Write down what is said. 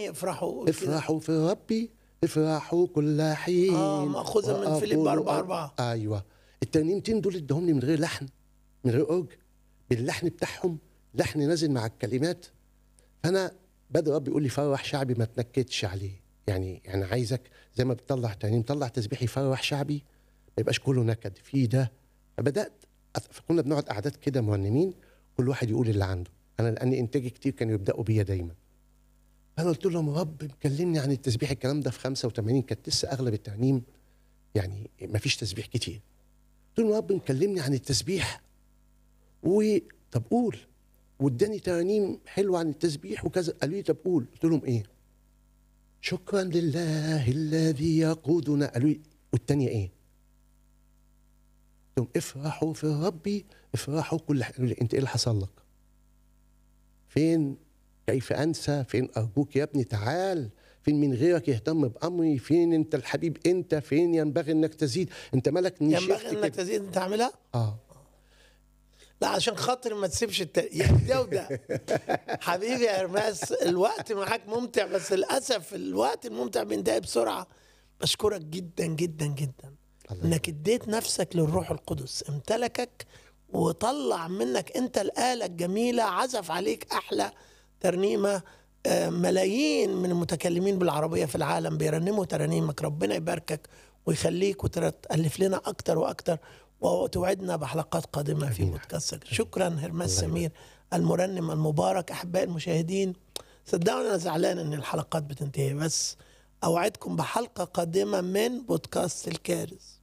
ايه افرحوا كده. افرحوا في ربي افرحوا كل حين آه، مأخوذة من فيليب وأقول أربعة أربعة. ايوه الترنيمتين دول ادهم لي من غير لحن من غير اورج باللحن بتاعهم لحن نازل مع الكلمات فانا بدا ربي يقول لي فرح شعبي ما تنكدش عليه يعني يعني عايزك زي ما بتطلع ترنيم طلع تسبيح يفرح شعبي ما يبقاش كله نكد في ده فبدات أت- فكنا بنقعد قعدات كده مرنمين كل واحد يقول اللي عنده انا لان انتاجي كتير كانوا يبداوا بيا دايما انا قلت لهم يا رب مكلمني عن التسبيح الكلام ده في 85 كانت لسه اغلب الترنيم يعني ما فيش تسبيح كتير قلت لهم يا رب مكلمني عن التسبيح و طب قول واداني ترانيم حلوه عن التسبيح وكذا قالوا لي طب قول قلت لهم ايه شكرا لله الذي يقودنا قالوا لي والتانية ايه قلت لهم افرحوا في ربي افرحوا كل حاجه قالوا لي انت ايه اللي حصل لك فين كيف انسى فين ارجوك يا ابني تعال فين من غيرك يهتم بامري فين انت الحبيب انت فين ينبغي انك تزيد انت مالك نشفت ينبغي انك كده تزيد تعملها اه لا عشان خاطر ما تسيبش الت... يا ده وده حبيبي يا ارماس الوقت معاك ممتع بس للاسف الوقت الممتع بينتهي بسرعه بشكرك جدا جدا جدا الله انك اديت نفسك للروح القدس امتلكك وطلع منك انت الاله الجميله عزف عليك احلى ترنيمه آه، ملايين من المتكلمين بالعربيه في العالم بيرنموا ترانيمك ربنا يباركك ويخليك وتالف لنا اكتر واكتر وتوعدنا بحلقات قادمه في آمين. بودكاست شكرا هرمس الله سمير المرنم المبارك احبائي المشاهدين صدقوني انا زعلان ان الحلقات بتنتهي بس اوعدكم بحلقه قادمه من بودكاست الكارث